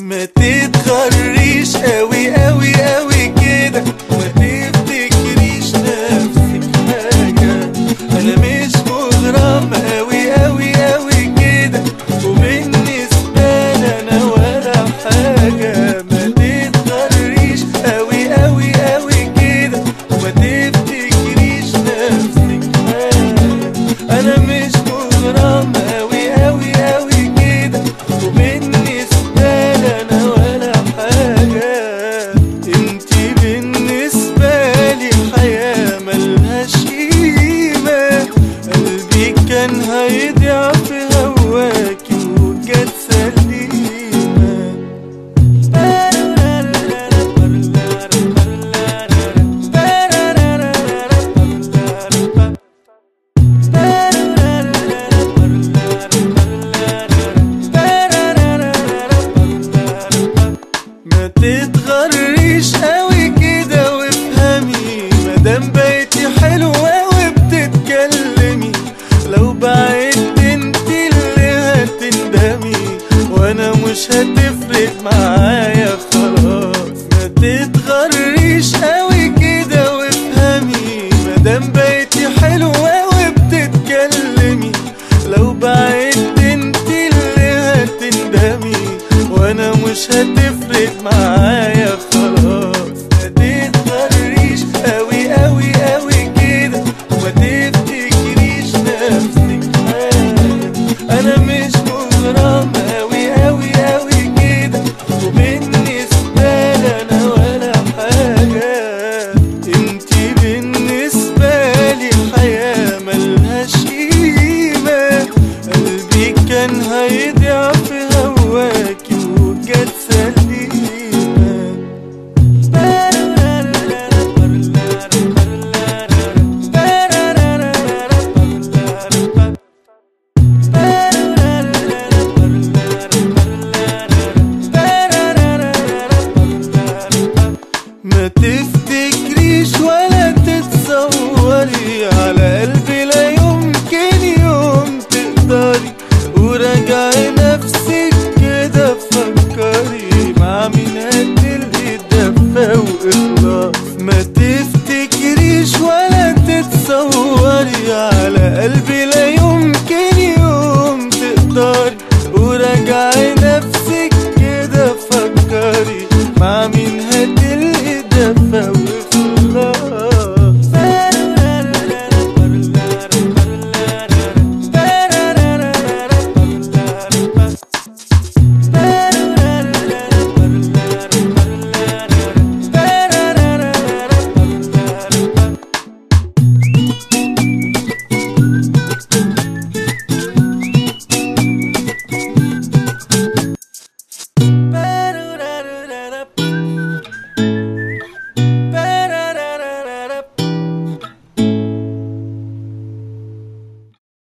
ما تتغريش قوي قوي قوي كده ما تفتكريش نفسك حاجة انا مش مغرم قوي قوي قوي كده وبالنسبة لي انا ولا حاجة ما تتغريش قوي قوي قوي كده وما تفتكريش نفسك حاجة انا مش مغرم قوي قوي قوي كده وبالنسبة لي انا ولا حاجة انتي بالنسبة لي حياة ملهاش قيمة قلبي كان هيضيع في هواكي وجت سليمة ما تتغريش قوي كده وافهمي مادام بقيتي حلوة وبتتكلمي لو بعدت انت اللي هتندمي وانا مش هتفرق معايا خلاص ما تتغريش قوي كده وافهمي مادام بقيتي حلوة وبتتكلمي لو بعدت انت اللي هتندمي وانا مش هتفرق معايا